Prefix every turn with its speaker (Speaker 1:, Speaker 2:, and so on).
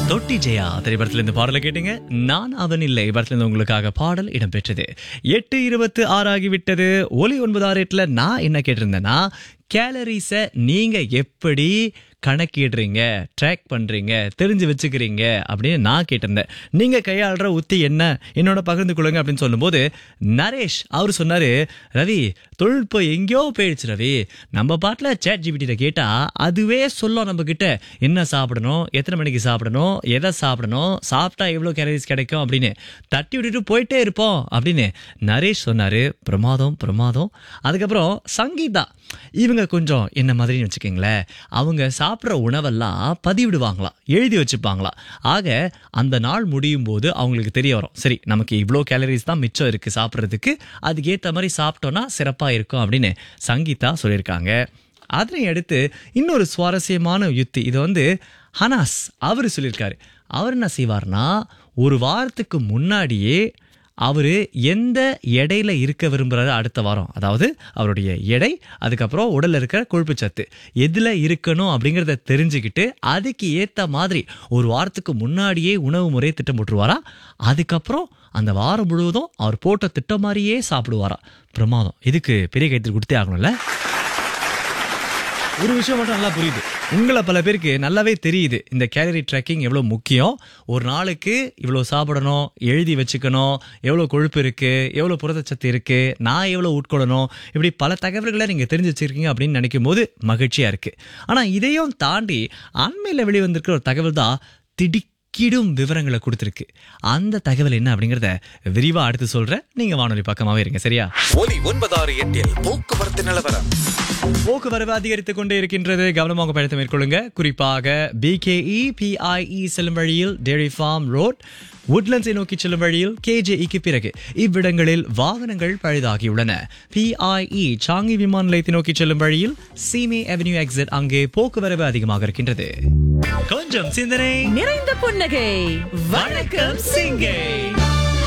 Speaker 1: தொட்டி ஜெயா திரைப்படத்துல இந்த பாடலை கேட்டீங்க நான் அவன் இல்லை படத்துல இருந்து உங்களுக்காக பாடல் இடம்பெற்றது எட்டு இருபத்து ஆறு ஆகிவிட்டது ஒலி ஒன்பது ஆறு எட்டுல நான் என்ன கேட்டிருந்தேன்னா கேலரிஸை நீங்க எப்படி கணக்கிடுறீங்க ட்ராக் பண்றீங்க தெரிஞ்சு வச்சுக்கிறீங்க அப்படின்னு நான் கேட்டிருந்தேன் நீங்க கையாளுற உத்தி என்ன என்னோட பகிர்ந்து கொள்ளுங்க அப்படின்னு சொல்லும்போது நரேஷ் அவர் சொன்னாரு ரவி தொழில்நுட்பம் எங்கேயோ போயிடுச்சு ரவி நம்ம பாட்டில் சேட் ஜிபிடியில கேட்டா அதுவே சொல்லும் நம்ம கிட்ட என்ன சாப்பிடணும் எத்தனை மணிக்கு சாப்பிடணும் எதை சாப்பிடணும் சாப்பிட்டா எவ்வளோ கேலரிஸ் கிடைக்கும் அப்படின்னு தட்டி விட்டுட்டு போயிட்டே இருப்போம் அப்படின்னு நரேஷ் சொன்னாரு பிரமாதம் பிரமாதம் அதுக்கப்புறம் சங்கீதா இவங்க கொஞ்சம் என்ன மாதிரின்னு வச்சுக்கோங்களேன் அவங்க சாப்பிட்ற உணவெல்லாம் பதிவிடுவாங்களாம் எழுதி வச்சுப்பாங்களாம் ஆக அந்த நாள் முடியும் போது அவங்களுக்கு தெரிய வரும் சரி நமக்கு இவ்வளோ கேலரிஸ் தான் மிச்சம் இருக்கு சாப்பிட்றதுக்கு அதுக்கேற்ற மாதிரி சாப்பிட்டோன்னா சிறப்பாக இருக்கும் அப்படின்னு சங்கீதா சொல்லியிருக்காங்க அதனை அடுத்து இன்னொரு சுவாரஸ்யமான யுக்தி இது வந்து ஹனாஸ் அவர் சொல்லியிருக்காரு அவர் என்ன செய்வார்னா ஒரு வாரத்துக்கு முன்னாடியே அவர் எந்த எடையில இருக்க விரும்புகிறாரு அடுத்த வாரம் அதாவது அவருடைய எடை அதுக்கப்புறம் உடல்ல இருக்கிற கொழுப்புச்சத்து எதில் இருக்கணும் அப்படிங்கிறத தெரிஞ்சுக்கிட்டு அதுக்கு ஏற்ற மாதிரி ஒரு வாரத்துக்கு முன்னாடியே உணவு முறையை திட்டம் போட்டுருவாரா அதுக்கப்புறம் அந்த வாரம் முழுவதும் அவர் போட்ட திட்டம் மாதிரியே சாப்பிடுவாரா பிரமாதம் இதுக்கு பெரிய கைத்தறி கொடுத்தே ஆகணும்ல ஒரு விஷயம் மட்டும் நல்லா புரியுது உங்களை பல பேருக்கு நல்லாவே தெரியுது இந்த கேலரி ட்ராக்கிங் எவ்வளோ முக்கியம் ஒரு நாளுக்கு இவ்வளோ சாப்பிடணும் எழுதி வச்சுக்கணும் எவ்வளோ கொழுப்பு இருக்கு எவ்வளோ புரதச்சத்து இருக்கு நான் எவ்வளோ உட்கொள்ளணும் இப்படி பல தகவல்களை நீங்கள் தெரிஞ்சு வச்சிருக்கீங்க அப்படின்னு நினைக்கும் போது மகிழ்ச்சியாக இருக்கு ஆனால் இதையும் தாண்டி அண்மையில் வெளிவந்திருக்கிற ஒரு தகவல் தான் திடுக்கிடும் விவரங்களை கொடுத்துருக்கு அந்த தகவல் என்ன அப்படிங்கிறத விரிவாக அடுத்து சொல்கிறேன் நீங்கள் வானொலி பக்கமாகவே இருங்க சரியா
Speaker 2: ஒலி ஒன்பதாறு எட்டில் போக்குவரத்து நிலவரம்
Speaker 1: போக்குவரவு அதிகரித்துக் கொண்டே இருக்கின்றது கவனமாக பயணத்தை மேற்கொள்ளுங்க குறிப்பாக பிகேஇ பிஐஇ செல்லும் வழியில் டெய்ரி ஃபார்ம் ரோட் உட்லண்ட்ஸை நோக்கி செல்லும் வழியில் கேஜேஇக்கு பிறகு இவ்விடங்களில் வாகனங்கள் பழுதாகியுள்ளன பிஐஇ சாங்கி விமான நிலையத்தை நோக்கி செல்லும் வழியில் சீமே அவென்யூ எக்ஸிட் அங்கே போக்குவரவு அதிகமாக இருக்கின்றது கொஞ்சம் சிந்தனை
Speaker 3: நிறைந்த புன்னகை
Speaker 1: வணக்கம் சிங்கை